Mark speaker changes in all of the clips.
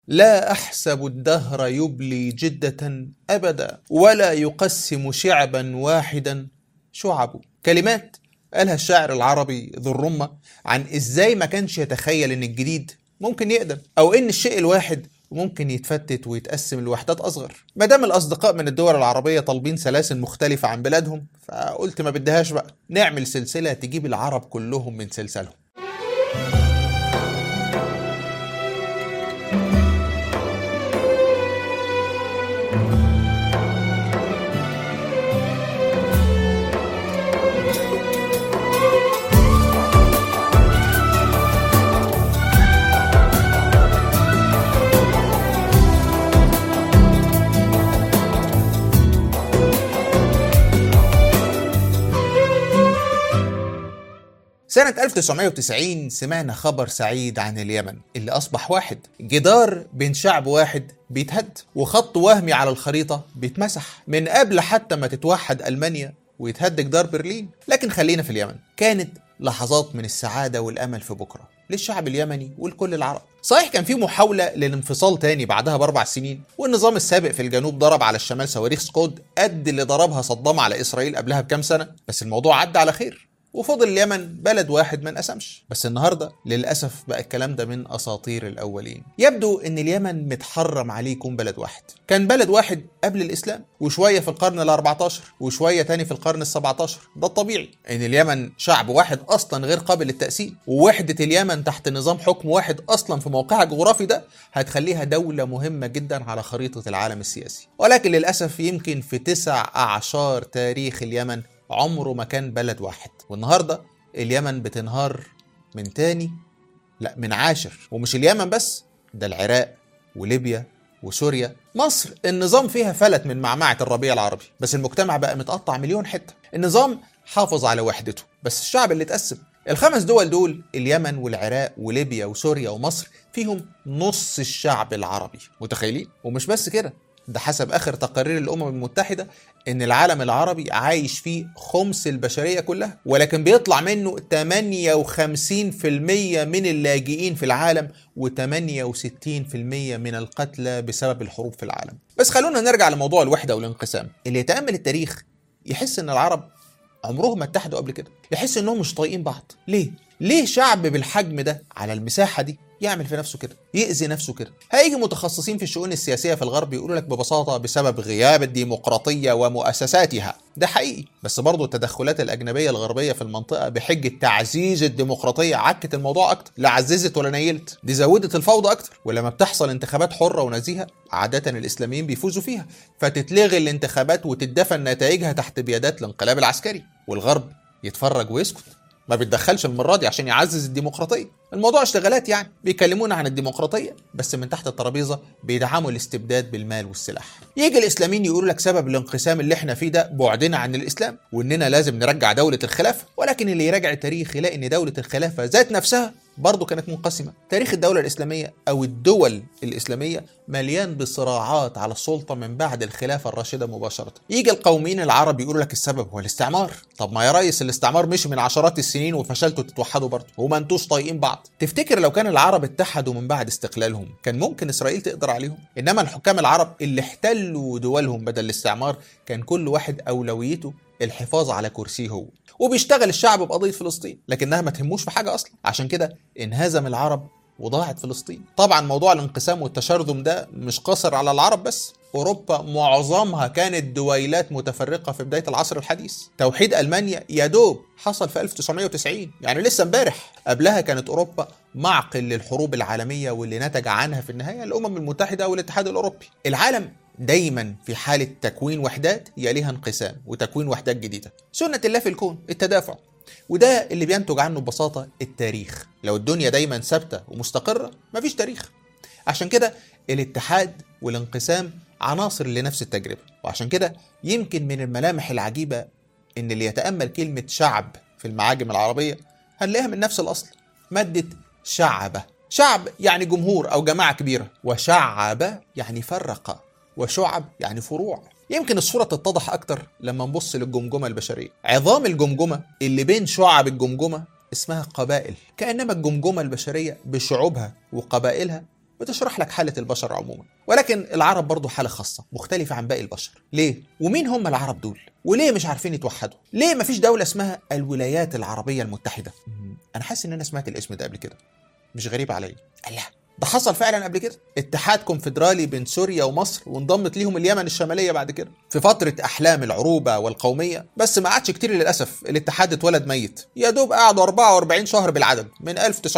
Speaker 1: لا أحسب الدهر يبلي جدة أبدا ولا يقسم شعبا واحدا شعب كلمات قالها الشاعر العربي ذو الرمة عن إزاي ما كانش يتخيل إن الجديد ممكن يقدم أو إن الشيء الواحد ممكن يتفتت ويتقسم لوحدات أصغر ما دام الأصدقاء من الدول العربية طالبين سلاسل مختلفة عن بلادهم فقلت ما بدهاش بقى نعمل سلسلة تجيب العرب كلهم من سلسلهم سنة 1990 سمعنا خبر سعيد عن اليمن اللي أصبح واحد جدار بين شعب واحد بيتهد وخط وهمي على الخريطة بيتمسح من قبل حتى ما تتوحد ألمانيا ويتهد جدار برلين لكن خلينا في اليمن كانت لحظات من السعادة والأمل في بكرة للشعب اليمني ولكل العرب صحيح كان في محاولة للانفصال تاني بعدها بأربع سنين والنظام السابق في الجنوب ضرب على الشمال صواريخ سكود قد اللي ضربها صدام على إسرائيل قبلها بكام سنة بس الموضوع عدى على خير وفضل اليمن بلد واحد ما انقسمش بس النهارده للاسف بقى الكلام ده من اساطير الاولين يبدو ان اليمن متحرم عليه يكون بلد واحد كان بلد واحد قبل الاسلام وشويه في القرن ال14 وشويه تاني في القرن ال17 ده الطبيعي ان اليمن شعب واحد اصلا غير قابل للتقسيم ووحده اليمن تحت نظام حكم واحد اصلا في موقعها الجغرافي ده هتخليها دوله مهمه جدا على خريطه العالم السياسي ولكن للاسف يمكن في تسع اعشار تاريخ اليمن عمره ما كان بلد واحد والنهارده اليمن بتنهار من تاني لا من عاشر ومش اليمن بس ده العراق وليبيا وسوريا مصر النظام فيها فلت من معمعة الربيع العربي بس المجتمع بقى متقطع مليون حتة النظام حافظ على وحدته بس الشعب اللي اتقسم الخمس دول دول اليمن والعراق وليبيا وسوريا ومصر فيهم نص الشعب العربي متخيلين ومش بس كده ده حسب اخر تقارير الامم المتحده ان العالم العربي عايش فيه خمس البشريه كلها ولكن بيطلع منه 58% من اللاجئين في العالم و68% من القتلى بسبب الحروب في العالم بس خلونا نرجع لموضوع الوحده والانقسام اللي يتامل التاريخ يحس ان العرب عمرهم ما اتحدوا قبل كده يحس انهم مش طايقين بعض ليه ليه شعب بالحجم ده على المساحه دي يعمل في نفسه كده يأذي نفسه كده هيجي متخصصين في الشؤون السياسية في الغرب يقولوا لك ببساطة بسبب غياب الديمقراطية ومؤسساتها ده حقيقي بس برضه التدخلات الأجنبية الغربية في المنطقة بحجة تعزيز الديمقراطية عكت الموضوع أكتر لا عززت ولا نيلت دي زودت الفوضى أكتر ولما بتحصل انتخابات حرة ونزيهة عادة الإسلاميين بيفوزوا فيها فتتلغي الانتخابات وتدفن نتائجها تحت بيادات الانقلاب العسكري والغرب يتفرج ويسكت ما بيتدخلش المره دي عشان يعزز الديمقراطيه الموضوع اشتغالات يعني بيكلمونا عن الديمقراطيه بس من تحت الترابيزه بيدعموا الاستبداد بالمال والسلاح يجي الاسلاميين يقولوا لك سبب الانقسام اللي احنا فيه ده بعدنا عن الاسلام واننا لازم نرجع دوله الخلافه ولكن اللي يراجع التاريخ يلاقي ان دوله الخلافه ذات نفسها برضه كانت منقسمة تاريخ الدولة الإسلامية أو الدول الإسلامية مليان بصراعات على السلطة من بعد الخلافة الراشدة مباشرة يجي القوميين العرب يقولوا لك السبب هو الاستعمار طب ما يا ريس الاستعمار مشي من عشرات السنين وفشلتوا تتوحدوا برضه وما انتوش طايقين بعض تفتكر لو كان العرب اتحدوا من بعد استقلالهم كان ممكن إسرائيل تقدر عليهم إنما الحكام العرب اللي احتلوا دولهم بدل الاستعمار كان كل واحد أولويته الحفاظ على كرسيه هو وبيشتغل الشعب بقضيه فلسطين لكنها ما تهموش في حاجه اصلا عشان كده انهزم العرب وضاعت فلسطين طبعا موضوع الانقسام والتشرذم ده مش قاصر على العرب بس اوروبا معظمها كانت دويلات متفرقه في بدايه العصر الحديث توحيد المانيا يا دوب حصل في 1990 يعني لسه امبارح قبلها كانت اوروبا معقل للحروب العالميه واللي نتج عنها في النهايه الامم المتحده والاتحاد الاوروبي العالم دايما في حالة تكوين وحدات يليها انقسام وتكوين وحدات جديدة سنة الله في الكون التدافع وده اللي بينتج عنه ببساطة التاريخ لو الدنيا دايما ثابتة ومستقرة مفيش تاريخ عشان كده الاتحاد والانقسام عناصر لنفس التجربة وعشان كده يمكن من الملامح العجيبة ان اللي يتأمل كلمة شعب في المعاجم العربية هنلاقيها من نفس الأصل مادة شعبة شعب يعني جمهور أو جماعة كبيرة وشعب يعني فرق وشعب يعني فروع يمكن الصورة تتضح أكتر لما نبص للجمجمة البشرية عظام الجمجمة اللي بين شعب الجمجمة اسمها قبائل كأنما الجمجمة البشرية بشعوبها وقبائلها بتشرح لك حالة البشر عموما ولكن العرب برضو حالة خاصة مختلفة عن باقي البشر ليه؟ ومين هم العرب دول؟ وليه مش عارفين يتوحدوا؟ ليه مفيش دولة اسمها الولايات العربية المتحدة؟ أنا حاسس إن أنا سمعت الاسم ده قبل كده مش غريب عليا الله ده حصل فعلا قبل كده اتحاد كونفدرالي بين سوريا ومصر وانضمت ليهم اليمن الشماليه بعد كده في فتره احلام العروبه والقوميه بس ما قعدش كتير للاسف الاتحاد اتولد ميت يا دوب قعدوا 44 شهر بالعدد من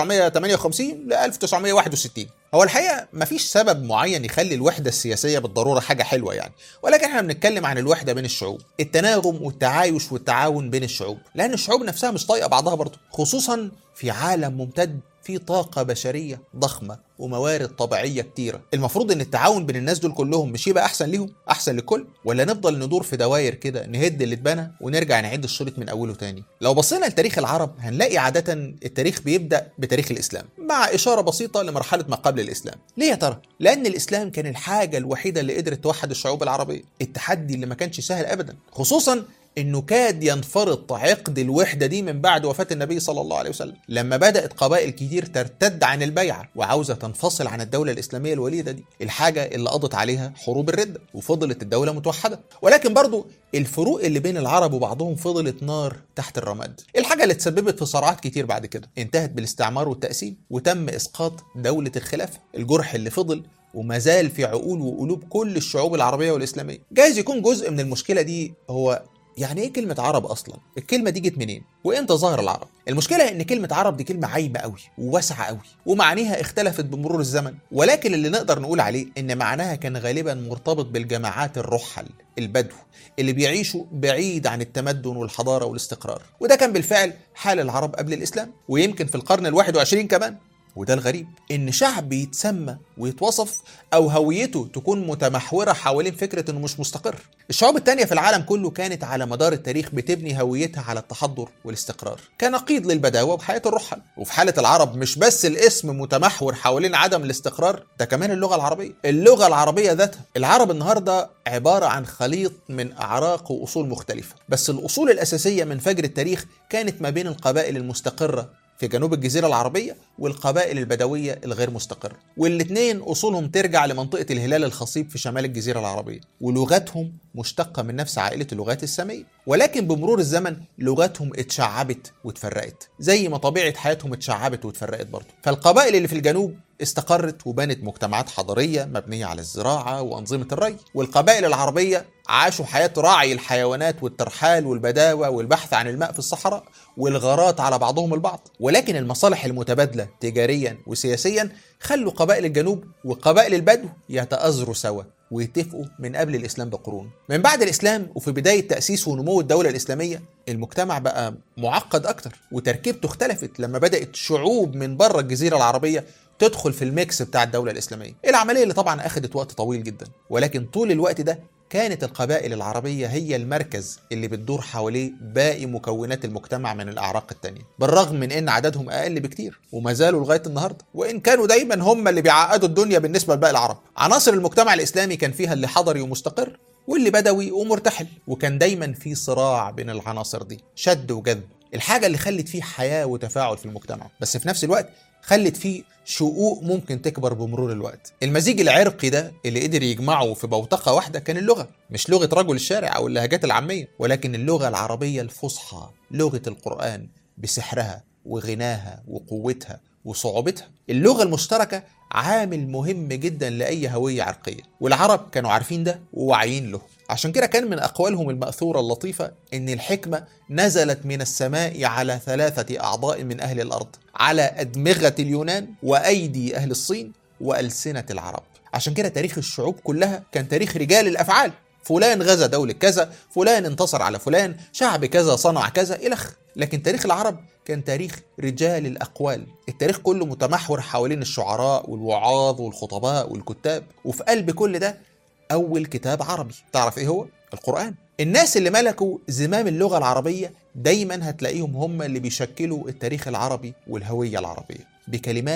Speaker 1: 1958 ل 1961 هو الحقيقه مفيش سبب معين يخلي الوحده السياسيه بالضروره حاجه حلوه يعني ولكن احنا بنتكلم عن الوحده بين الشعوب التناغم والتعايش والتعاون بين الشعوب لان الشعوب نفسها مش طايقه بعضها برضه خصوصا في عالم ممتد في طاقة بشرية ضخمة وموارد طبيعية كتيرة المفروض ان التعاون بين الناس دول كلهم مش يبقى احسن ليهم احسن للكل ولا نفضل ندور في دواير كده نهد اللي اتبنى ونرجع نعيد الشريط من اوله تاني لو بصينا لتاريخ العرب هنلاقي عادة التاريخ بيبدأ بتاريخ الاسلام مع اشارة بسيطة لمرحلة ما قبل الاسلام ليه يا ترى لان الاسلام كان الحاجة الوحيدة اللي قدرت توحد الشعوب العربية التحدي اللي ما كانش سهل ابدا خصوصا انه كاد ينفرط عقد الوحده دي من بعد وفاه النبي صلى الله عليه وسلم لما بدات قبائل كتير ترتد عن البيعه وعاوزه تنفصل عن الدوله الاسلاميه الوليده دي الحاجه اللي قضت عليها حروب الرده وفضلت الدوله متوحده ولكن برضو الفروق اللي بين العرب وبعضهم فضلت نار تحت الرماد الحاجه اللي تسببت في صراعات كتير بعد كده انتهت بالاستعمار والتقسيم وتم اسقاط دوله الخلافه الجرح اللي فضل وما زال في عقول وقلوب كل الشعوب العربيه والاسلاميه جايز يكون جزء من المشكله دي هو يعني ايه كلمة عرب أصلا؟ الكلمة دي جت منين؟ وإمتى ظهر العرب؟ المشكلة إن كلمة عرب دي كلمة عايمة قوي وواسعة قوي ومعانيها اختلفت بمرور الزمن ولكن اللي نقدر نقول عليه إن معناها كان غالبا مرتبط بالجماعات الرحل البدو اللي بيعيشوا بعيد عن التمدن والحضارة والاستقرار وده كان بالفعل حال العرب قبل الإسلام ويمكن في القرن الواحد وعشرين كمان وده الغريب ان شعب يتسمى ويتوصف او هويته تكون متمحوره حوالين فكره انه مش مستقر الشعوب التانية في العالم كله كانت على مدار التاريخ بتبني هويتها على التحضر والاستقرار كنقيض للبداوه وحياه الرحل وفي حاله العرب مش بس الاسم متمحور حوالين عدم الاستقرار ده كمان اللغه العربيه اللغه العربيه ذاتها العرب النهارده عباره عن خليط من اعراق واصول مختلفه بس الاصول الاساسيه من فجر التاريخ كانت ما بين القبائل المستقره في جنوب الجزيرة العربية والقبائل البدوية الغير مستقرة والاثنين أصولهم ترجع لمنطقة الهلال الخصيب في شمال الجزيرة العربية ولغتهم مشتقة من نفس عائلة اللغات السامية ولكن بمرور الزمن لغتهم اتشعبت واتفرقت زي ما طبيعة حياتهم اتشعبت واتفرقت برضه فالقبائل اللي في الجنوب استقرت وبنت مجتمعات حضارية مبنية على الزراعة وأنظمة الري والقبائل العربية عاشوا حياة راعي الحيوانات والترحال والبداوة والبحث عن الماء في الصحراء والغارات على بعضهم البعض ولكن المصالح المتبادلة تجاريا وسياسيا خلوا قبائل الجنوب وقبائل البدو يتأزروا سوا ويتفقوا من قبل الإسلام بقرون من بعد الإسلام وفي بداية تأسيس ونمو الدولة الإسلامية المجتمع بقى معقد أكتر وتركيبته اختلفت لما بدأت شعوب من بره الجزيرة العربية تدخل في الميكس بتاع الدولة الإسلامية العملية اللي طبعا أخذت وقت طويل جدا ولكن طول الوقت ده كانت القبائل العربية هي المركز اللي بتدور حواليه باقي مكونات المجتمع من الأعراق التانية بالرغم من إن عددهم أقل بكتير وما زالوا لغاية النهاردة وإن كانوا دايما هم اللي بيعقدوا الدنيا بالنسبة لباقي العرب عناصر المجتمع الإسلامي كان فيها اللي حضري ومستقر واللي بدوي ومرتحل وكان دايما في صراع بين العناصر دي شد وجذب الحاجة اللي خلت فيه حياة وتفاعل في المجتمع بس في نفس الوقت خلت فيه شقوق ممكن تكبر بمرور الوقت المزيج العرقي ده اللي قدر يجمعه في بوتقة واحدة كان اللغة مش لغة رجل الشارع أو اللهجات العامية ولكن اللغة العربية الفصحى لغة القرآن بسحرها وغناها وقوتها وصعوبتها اللغة المشتركة عامل مهم جدا لأي هوية عرقية والعرب كانوا عارفين ده وواعيين له عشان كده كان من أقوالهم المأثورة اللطيفة إن الحكمة نزلت من السماء على ثلاثة أعضاء من أهل الأرض على أدمغة اليونان وأيدي أهل الصين وألسنة العرب عشان كده تاريخ الشعوب كلها كان تاريخ رجال الأفعال فلان غزا دولة كذا فلان انتصر على فلان شعب كذا صنع كذا إلخ لكن تاريخ العرب كان تاريخ رجال الأقوال التاريخ كله متمحور حوالين الشعراء والوعاظ والخطباء والكتاب وفي قلب كل ده أول كتاب عربي تعرف إيه هو؟ القرآن الناس اللي ملكوا زمام اللغة العربية دايما هتلاقيهم هم اللي بيشكلوا التاريخ العربي والهوية العربية بكلمات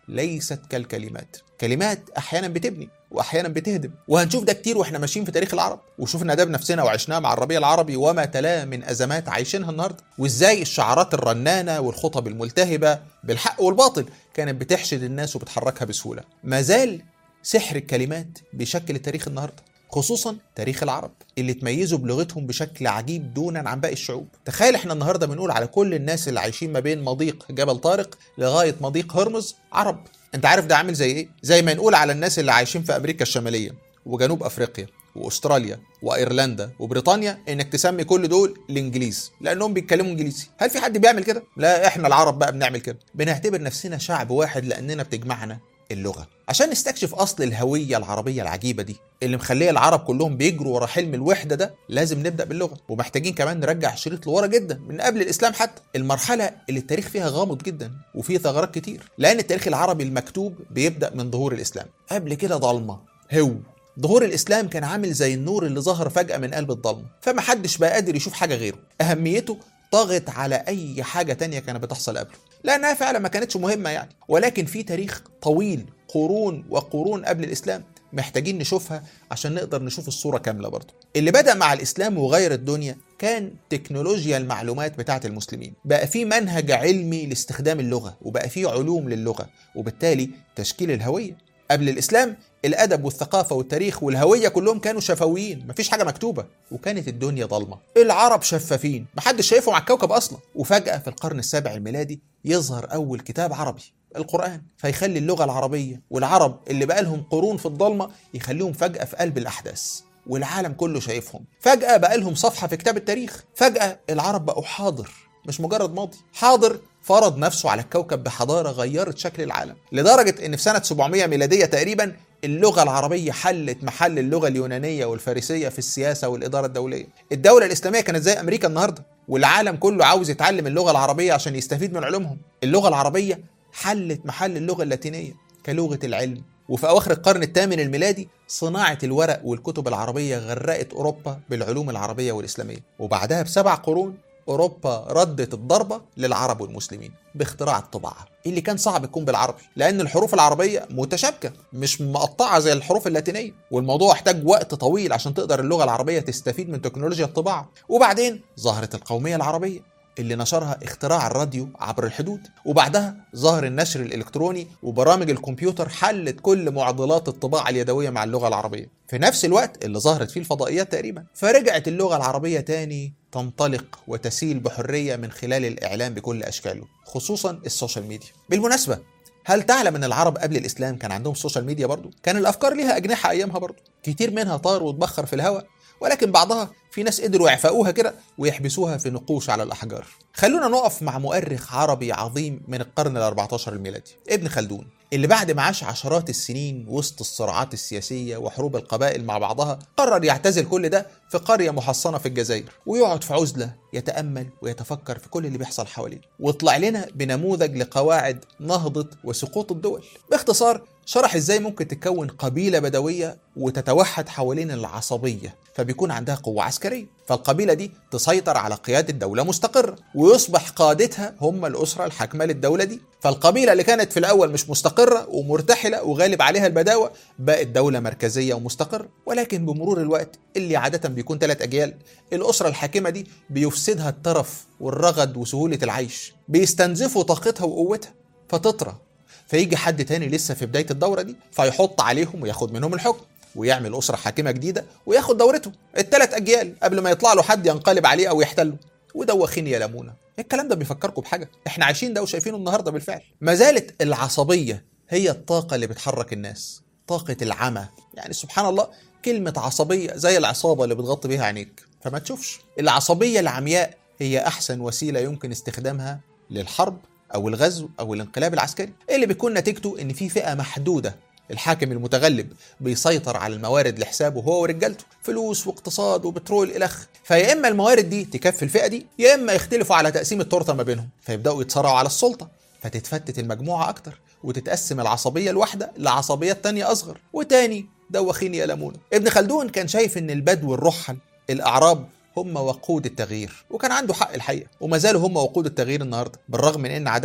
Speaker 1: ليست كالكلمات كلمات احيانا بتبني واحيانا بتهدم وهنشوف ده كتير واحنا ماشيين في تاريخ العرب وشوفنا ده بنفسنا وعشناه مع الربيع العربي وما تلاه من ازمات عايشينها النهارده وازاي الشعارات الرنانه والخطب الملتهبه بالحق والباطل كانت بتحشد الناس وبتحركها بسهوله ما زال سحر الكلمات بيشكل التاريخ النهارده خصوصا تاريخ العرب اللي تميزوا بلغتهم بشكل عجيب دونا عن باقي الشعوب تخيل احنا النهارده بنقول على كل الناس اللي عايشين ما بين مضيق جبل طارق لغايه مضيق هرمز عرب انت عارف ده عامل زي ايه زي ما نقول على الناس اللي عايشين في امريكا الشماليه وجنوب افريقيا واستراليا وايرلندا وبريطانيا انك تسمي كل دول الانجليز لانهم بيتكلموا انجليزي هل في حد بيعمل كده لا احنا العرب بقى بنعمل كده بنعتبر نفسنا شعب واحد لاننا بتجمعنا اللغه عشان نستكشف اصل الهويه العربيه العجيبه دي اللي مخليه العرب كلهم بيجروا ورا حلم الوحده ده لازم نبدا باللغه ومحتاجين كمان نرجع الشريط لورا جدا من قبل الاسلام حتى المرحله اللي التاريخ فيها غامض جدا وفيه ثغرات كتير لان التاريخ العربي المكتوب بيبدا من ظهور الاسلام قبل كده ضلمه هو ظهور الاسلام كان عامل زي النور اللي ظهر فجاه من قلب الضلمه فمحدش بقى قادر يشوف حاجه غيره اهميته طغت على اي حاجه تانية كانت بتحصل قبله لانها فعلا ما كانتش مهمه يعني ولكن في تاريخ طويل قرون وقرون قبل الاسلام محتاجين نشوفها عشان نقدر نشوف الصوره كامله برضه اللي بدا مع الاسلام وغير الدنيا كان تكنولوجيا المعلومات بتاعه المسلمين بقى في منهج علمي لاستخدام اللغه وبقى في علوم للغه وبالتالي تشكيل الهويه قبل الاسلام الادب والثقافه والتاريخ والهويه كلهم كانوا شفويين مفيش حاجه مكتوبه وكانت الدنيا ضلمه العرب شفافين محدش شايفهم على الكوكب اصلا وفجاه في القرن السابع الميلادي يظهر اول كتاب عربي القرآن فيخلي اللغة العربية والعرب اللي بقالهم قرون في الضلمة يخليهم فجأة في قلب الأحداث والعالم كله شايفهم فجأة بقى لهم صفحة في كتاب التاريخ فجأة العرب بقوا حاضر مش مجرد ماضي حاضر فرض نفسه على الكوكب بحضارة غيرت شكل العالم لدرجة ان في سنة 700 ميلادية تقريبا اللغة العربية حلت محل اللغة اليونانية والفارسية في السياسة والإدارة الدولية الدولة الإسلامية كانت زي أمريكا النهاردة والعالم كله عاوز يتعلم اللغة العربية عشان يستفيد من علومهم اللغة العربية حلت محل اللغة اللاتينية كلغة العلم وفي أواخر القرن الثامن الميلادي صناعة الورق والكتب العربية غرقت أوروبا بالعلوم العربية والإسلامية وبعدها بسبع قرون أوروبا ردت الضربة للعرب والمسلمين باختراع الطباعة اللي كان صعب يكون بالعربي لأن الحروف العربية متشابكة مش مقطعة زي الحروف اللاتينية والموضوع احتاج وقت طويل عشان تقدر اللغة العربية تستفيد من تكنولوجيا الطباعة وبعدين ظهرت القومية العربية اللي نشرها اختراع الراديو عبر الحدود وبعدها ظهر النشر الإلكتروني وبرامج الكمبيوتر حلت كل معضلات الطباعة اليدوية مع اللغة العربية في نفس الوقت اللي ظهرت فيه الفضائيات تقريبا فرجعت اللغة العربية تاني تنطلق وتسيل بحرية من خلال الإعلام بكل أشكاله خصوصا السوشيال ميديا بالمناسبة هل تعلم ان العرب قبل الاسلام كان عندهم سوشيال ميديا برضو كان الافكار ليها اجنحه ايامها برضو كتير منها طار واتبخر في الهواء ولكن بعضها في ناس قدروا يعفقوها كده ويحبسوها في نقوش على الأحجار خلونا نقف مع مؤرخ عربي عظيم من القرن ال 14 الميلادي ابن خلدون اللي بعد ما عاش عشرات السنين وسط الصراعات السياسية وحروب القبائل مع بعضها قرر يعتزل كل ده في قرية محصنة في الجزائر ويقعد في عزلة يتأمل ويتفكر في كل اللي بيحصل حواليه وطلع لنا بنموذج لقواعد نهضة وسقوط الدول باختصار شرح ازاي ممكن تكون قبيله بدويه وتتوحد حوالين العصبيه فبيكون عندها قوه عسكريه فالقبيله دي تسيطر على قياده دوله مستقره ويصبح قادتها هم الاسره الحاكمه للدوله دي فالقبيله اللي كانت في الاول مش مستقره ومرتحله وغالب عليها البداوه بقت دوله مركزيه ومستقره ولكن بمرور الوقت اللي عاده بيكون ثلاث اجيال الاسره الحاكمه دي بيفسدها الترف والرغد وسهوله العيش بيستنزفوا طاقتها وقوتها فتطرى فيجي حد تاني لسه في بدايه الدوره دي فيحط عليهم وياخد منهم الحكم ويعمل اسره حاكمه جديده وياخد دورته الثلاث اجيال قبل ما يطلع له حد ينقلب عليه او يحتله ودوخين يا لمونه الكلام ده بيفكركم بحاجه احنا عايشين ده وشايفينه النهارده بالفعل ما زالت العصبيه هي الطاقه اللي بتحرك الناس طاقه العمى يعني سبحان الله كلمه عصبيه زي العصابه اللي بتغطي بيها عينيك فما تشوفش العصبيه العمياء هي احسن وسيله يمكن استخدامها للحرب او الغزو او الانقلاب العسكري اللي بيكون نتيجته ان في فئه محدوده الحاكم المتغلب بيسيطر على الموارد لحسابه هو ورجالته فلوس واقتصاد وبترول الخ فيا اما الموارد دي تكفي الفئه دي يا اما يختلفوا على تقسيم التورته ما بينهم فيبداوا يتصارعوا على السلطه فتتفتت المجموعه اكتر وتتقسم العصبيه الواحده لعصبيات تانية اصغر وتاني دوخين يلمون ابن خلدون كان شايف ان البدو الرحل الاعراب هم وقود التغيير وكان عنده حق الحقيقه وما زالوا هم وقود التغيير النهارده بالرغم من ان عددهم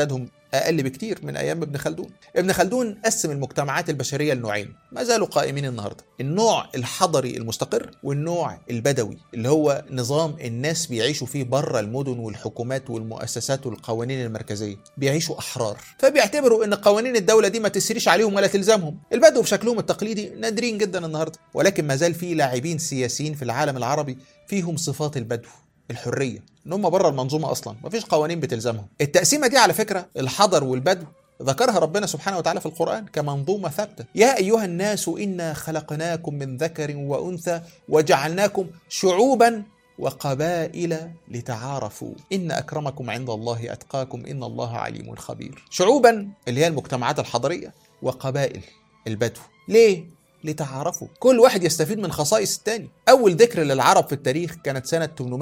Speaker 1: اقل بكتير من ايام ابن خلدون ابن خلدون قسم المجتمعات البشريه لنوعين ما زالوا قائمين النهارده النوع الحضري المستقر والنوع البدوي اللي هو نظام الناس بيعيشوا فيه بره المدن والحكومات والمؤسسات والقوانين المركزيه بيعيشوا احرار فبيعتبروا ان قوانين الدوله دي ما تسريش عليهم ولا تلزمهم البدو بشكلهم التقليدي نادرين جدا النهارده ولكن ما زال في لاعبين سياسيين في العالم العربي فيهم صفات البدو الحريه ان هم بره المنظومه اصلا مفيش قوانين بتلزمهم التقسيمه دي على فكره الحضر والبدو ذكرها ربنا سبحانه وتعالى في القرآن كمنظومة ثابتة يا أيها الناس إنا خلقناكم من ذكر وأنثى وجعلناكم شعوبا وقبائل لتعارفوا إن أكرمكم عند الله أتقاكم إن الله عليم خبير شعوبا اللي هي المجتمعات الحضرية وقبائل البدو ليه؟ لتعارفوا كل واحد يستفيد من خصائص التاني أول ذكر للعرب في التاريخ كانت سنة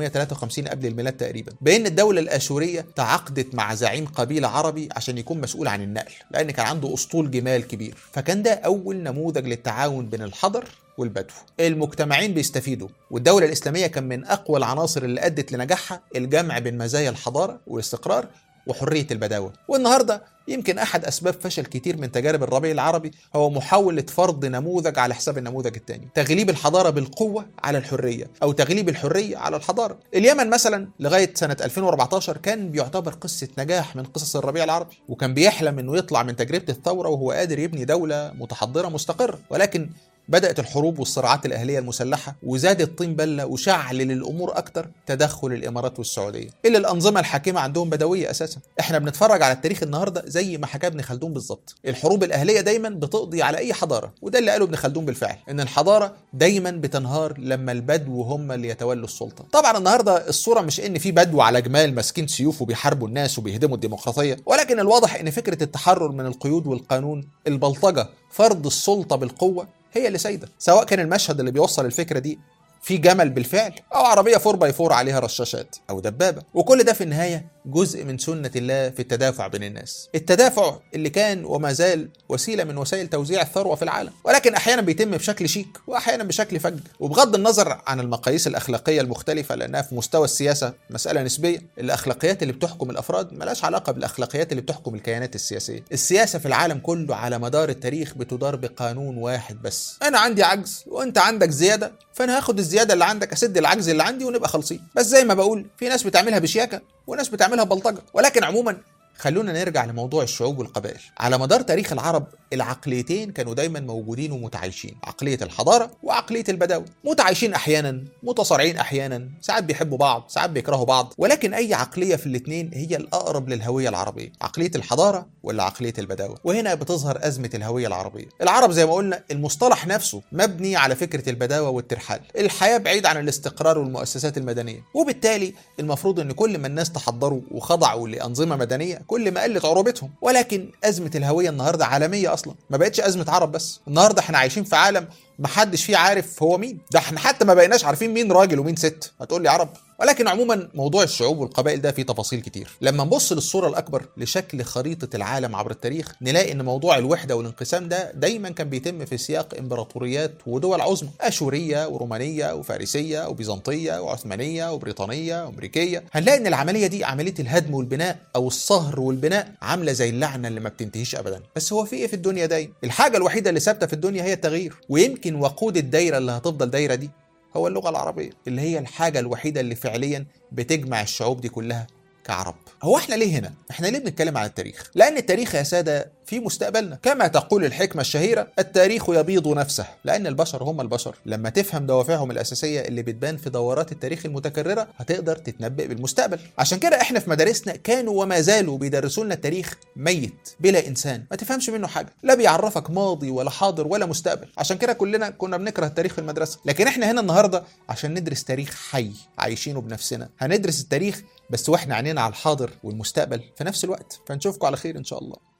Speaker 1: 853 قبل الميلاد تقريبا بأن الدولة الآشورية تعاقدت مع زعيم قبيلة عربي عشان يكون مسؤول عن النقل لأن كان عنده أسطول جمال كبير فكان ده أول نموذج للتعاون بين الحضر والبدو المجتمعين بيستفيدوا والدولة الإسلامية كان من أقوى العناصر اللي أدت لنجاحها الجمع بين مزايا الحضارة والاستقرار وحرية البداوة والنهاردة يمكن أحد أسباب فشل كتير من تجارب الربيع العربي هو محاولة فرض نموذج على حساب النموذج الثاني تغليب الحضارة بالقوة على الحرية أو تغليب الحرية على الحضارة اليمن مثلا لغاية سنة 2014 كان بيعتبر قصة نجاح من قصص الربيع العربي وكان بيحلم أنه يطلع من تجربة الثورة وهو قادر يبني دولة متحضرة مستقرة ولكن بدأت الحروب والصراعات الأهلية المسلحة وزاد الطين بلة وشعل للأمور أكتر تدخل الإمارات والسعودية اللي الأنظمة الحاكمة عندهم بدوية أساسا إحنا بنتفرج على التاريخ النهاردة زي ما حكى ابن خلدون بالظبط الحروب الأهلية دايما بتقضي على أي حضارة وده اللي قاله ابن خلدون بالفعل إن الحضارة دايما بتنهار لما البدو هم اللي يتولوا السلطة طبعا النهاردة الصورة مش إن في بدو على جمال ماسكين سيوف وبيحاربوا الناس وبيهدموا الديمقراطية ولكن الواضح إن فكرة التحرر من القيود والقانون البلطجة فرض السلطة بالقوة هي اللي سايده سواء كان المشهد اللي بيوصل الفكره دي في جمل بالفعل او عربيه 4 باي 4 عليها رشاشات او دبابه وكل ده في النهايه جزء من سنه الله في التدافع بين الناس التدافع اللي كان وما زال وسيله من وسائل توزيع الثروه في العالم ولكن احيانا بيتم بشكل شيك واحيانا بشكل فج وبغض النظر عن المقاييس الاخلاقيه المختلفه لانها في مستوى السياسه مساله نسبيه الاخلاقيات اللي بتحكم الافراد ملهاش علاقه بالاخلاقيات اللي بتحكم الكيانات السياسيه السياسه في العالم كله على مدار التاريخ بتدار بقانون واحد بس انا عندي عجز وانت عندك زياده فانا هاخد الزياده اللي عندك اسد العجز اللي عندي ونبقى خالصين بس زي ما بقول في ناس بتعملها بشياكه وناس بتعملها بلطجه ولكن عموما خلونا نرجع لموضوع الشعوب والقبائل على مدار تاريخ العرب العقليتين كانوا دايما موجودين ومتعايشين عقلية الحضارة وعقلية البداوة متعايشين أحيانا متصارعين أحيانا ساعات بيحبوا بعض ساعات بيكرهوا بعض ولكن أي عقلية في الاثنين هي الأقرب للهوية العربية عقلية الحضارة ولا عقلية البداوة وهنا بتظهر أزمة الهوية العربية العرب زي ما قلنا المصطلح نفسه مبني على فكرة البداوة والترحال الحياة بعيد عن الاستقرار والمؤسسات المدنية وبالتالي المفروض أن كل ما الناس تحضروا وخضعوا لأنظمة مدنية كل ما قلت عروبتهم ولكن أزمة الهوية النهاردة عالمية أصلا ما بقتش أزمة عرب بس النهاردة احنا عايشين في عالم محدش فيه عارف هو مين ده احنا حتى ما بقيناش عارفين مين راجل ومين ست هتقول لي عرب ولكن عموما موضوع الشعوب والقبائل ده فيه تفاصيل كتير لما نبص للصوره الاكبر لشكل خريطه العالم عبر التاريخ نلاقي ان موضوع الوحده والانقسام ده دايما كان بيتم في سياق امبراطوريات ودول عظمى اشوريه ورومانيه وفارسيه وبيزنطيه وعثمانيه وبريطانيه وامريكيه هنلاقي ان العمليه دي عمليه الهدم والبناء او الصهر والبناء عامله زي اللعنه اللي ما بتنتهيش ابدا بس هو في ايه في الدنيا دايما الحاجه الوحيده اللي ثابته في الدنيا هي التغيير ويمكن وقود الدايره اللي هتفضل دايره دي هو اللغه العربيه اللي هي الحاجه الوحيده اللي فعليا بتجمع الشعوب دي كلها كعرب هو احنا ليه هنا احنا ليه بنتكلم عن التاريخ لان التاريخ يا ساده في مستقبلنا كما تقول الحكمه الشهيره التاريخ يبيض نفسه لان البشر هم البشر لما تفهم دوافعهم الاساسيه اللي بتبان في دورات التاريخ المتكرره هتقدر تتنبئ بالمستقبل عشان كده احنا في مدارسنا كانوا وما زالوا بيدرسوا لنا التاريخ ميت بلا انسان ما تفهمش منه حاجه لا بيعرفك ماضي ولا حاضر ولا مستقبل عشان كده كلنا كنا بنكره التاريخ في المدرسه لكن احنا هنا النهارده عشان ندرس تاريخ حي عايشينه بنفسنا هندرس التاريخ بس واحنا عينينا على الحاضر والمستقبل في نفس الوقت فنشوفكم على خير ان شاء الله